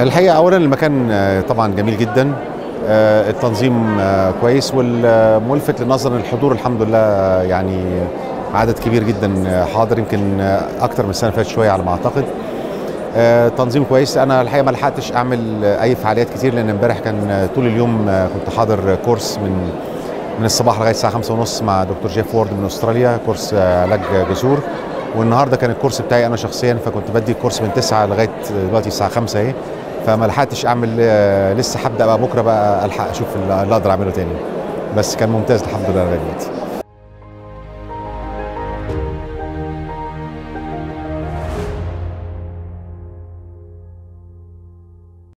الحقيقه اولا المكان آه، طبعا جميل جدا آه، التنظيم آه، كويس والملفت للنظر ان الحضور الحمد لله آه، يعني عدد كبير جدا آه، حاضر يمكن آه، اكتر من السنه اللي فاتت شويه على ما اعتقد آه، تنظيم كويس انا الحقيقه ما لحقتش اعمل آه، اي فعاليات كتير لان امبارح كان آه، طول اليوم آه، كنت حاضر كورس من من الصباح لغايه الساعه 5 ونص مع دكتور جيف وورد من استراليا كورس آه، علاج جسور والنهارده كان الكورس بتاعي انا شخصيا فكنت بدي الكورس من 9 لغايه دلوقتي الساعه 5 اهي فما لحقتش اعمل آه، لسه هبدا بقى بكره بقى الحق اشوف اللي اقدر اعمله تاني بس كان ممتاز الحمد لله لغايه دلوقتي